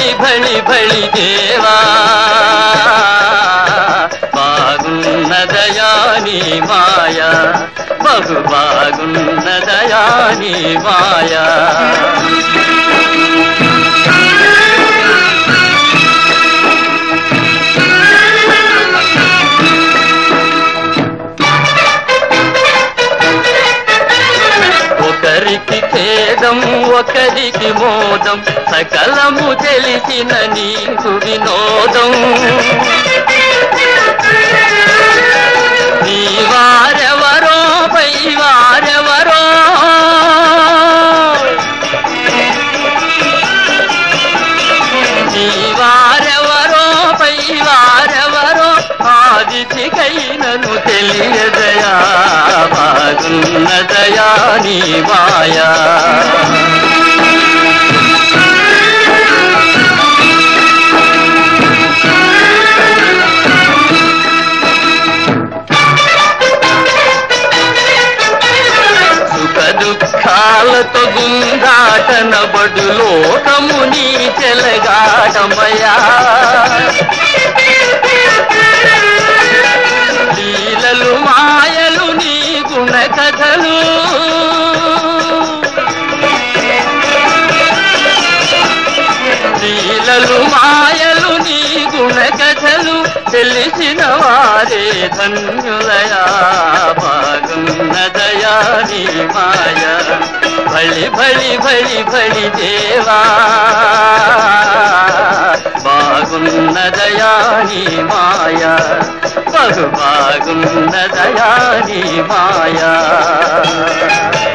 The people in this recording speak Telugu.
భళి భళి భళి దేవా బాగున్నదయా నీ మాయా బహు బాగున్నదయా నీ మాయా ఒకరికి ఖేదం ఒకరికి మోదం సకలము తెలిసిన నీకు వినోదం నీ వారెవరో పై వారెవరో నీ వారెవరో పై వారెవరో ఆదితికైనను తెలియదయా బాగున్నదయా నీ మాయా సుఖ దుఃఖాలతో గుందాటన బడు లోకము నీ చెలగాటమయా లీలలు మాయలు నీ గుణ కథలు లీలలు మాయలు నీ గుణ కథలు తెలిసిన వారే ధన్యులయా బాగున్నదయా నీ మాయ భళి భళి భళి భళి దేవా బాగున్నదయా నీ మాయ బహు బాగున్నదయా నీ మాయా